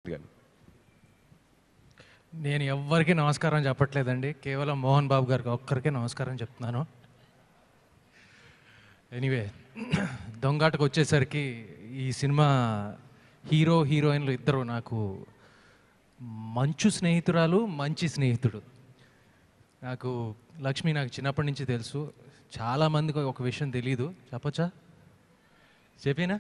గారిని నేను ఎవ్వరికీ నమస్కారం చెప్పట్లేదండి కేవలం మోహన్ బాబు గారికి ఒక్కరికే నమస్కారం చెప్తున్నాను ఎనీవే దొంగాటకు వచ్చేసరికి ఈ సినిమా హీరో హీరోయిన్లు ఇద్దరు నాకు మంచు స్నేహితురాలు మంచి స్నేహితుడు నాకు లక్ష్మి నాకు చిన్నప్పటి నుంచి తెలుసు చాలామందికి ఒక విషయం తెలీదు చెప్పచ్చా చెప్పినా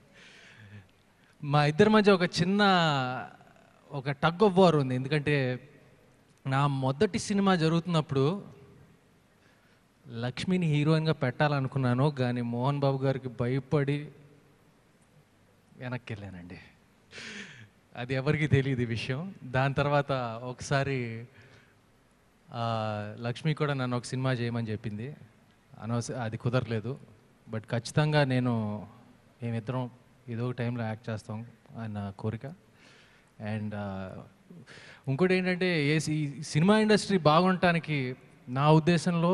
మా ఇద్దరి మధ్య ఒక చిన్న ఒక టగ్ ఆఫ్ వార్ ఉంది ఎందుకంటే నా మొదటి సినిమా జరుగుతున్నప్పుడు లక్ష్మిని హీరోయిన్గా పెట్టాలనుకున్నాను కానీ మోహన్ బాబు గారికి భయపడి వెనక్కి వెళ్ళానండి అది ఎవరికి తెలియదు ఈ విషయం దాని తర్వాత ఒకసారి ఆ, లక్ష్మి కూడా నన్ను ఒక సినిమా చేయమని చెప్పింది అనవస అది కుదరలేదు బట్ ఖచ్చితంగా నేను మేమిద్దరం ఏదో ఒక టైంలో యాక్ట్ చేస్తాం అన్న కోరిక అండ్ ఇంకోటి ఏంటంటే ఏ సి- ఈ సినిమా ఇండస్ట్రీ బాగుండటానికి నా ఉద్దేశంలో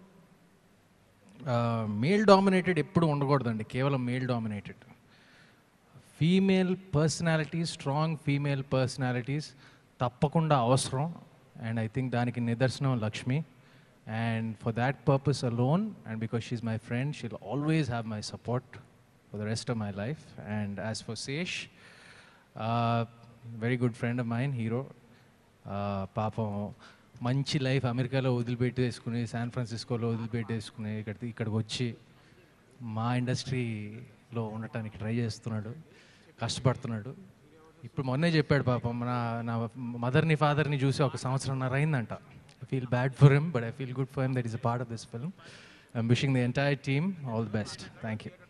మేల్ డామినేటెడ్ ఎప్పుడు ఉండకూడదండి కేవలం male dominated female personalities strong female personalities తప్పకుండా అవసరం అండ్ ఐ థింక్ దానికి నిదర్శనం Lakshmi and for that purpose alone and because she's my friend she'll always have my support for the rest of my life and as for Sesh very good friend of mine hero పాపం మంచి life అమెరికాలో వదిలిపెట్టేసుకుని San ఫ్రాన్సిస్కోలో వదిలిపెట్టేసుకుని ఇక్కడ ఇక్కడికి వచ్చి మా ఇండస్ట్రీలో ఉండటానికి try చేస్తున్నాడు కష్టపడుతున్నాడు ఇప్పుడు మొన్నే చెప్పాడు పాపం నా నా మదర్ని ఫాదర్ని చూసి ఒక సంవత్సరంన్నర అయిందంట I feel bad for him but I feel good for him that is a part of this film I'm wishing the entire team all the best thank you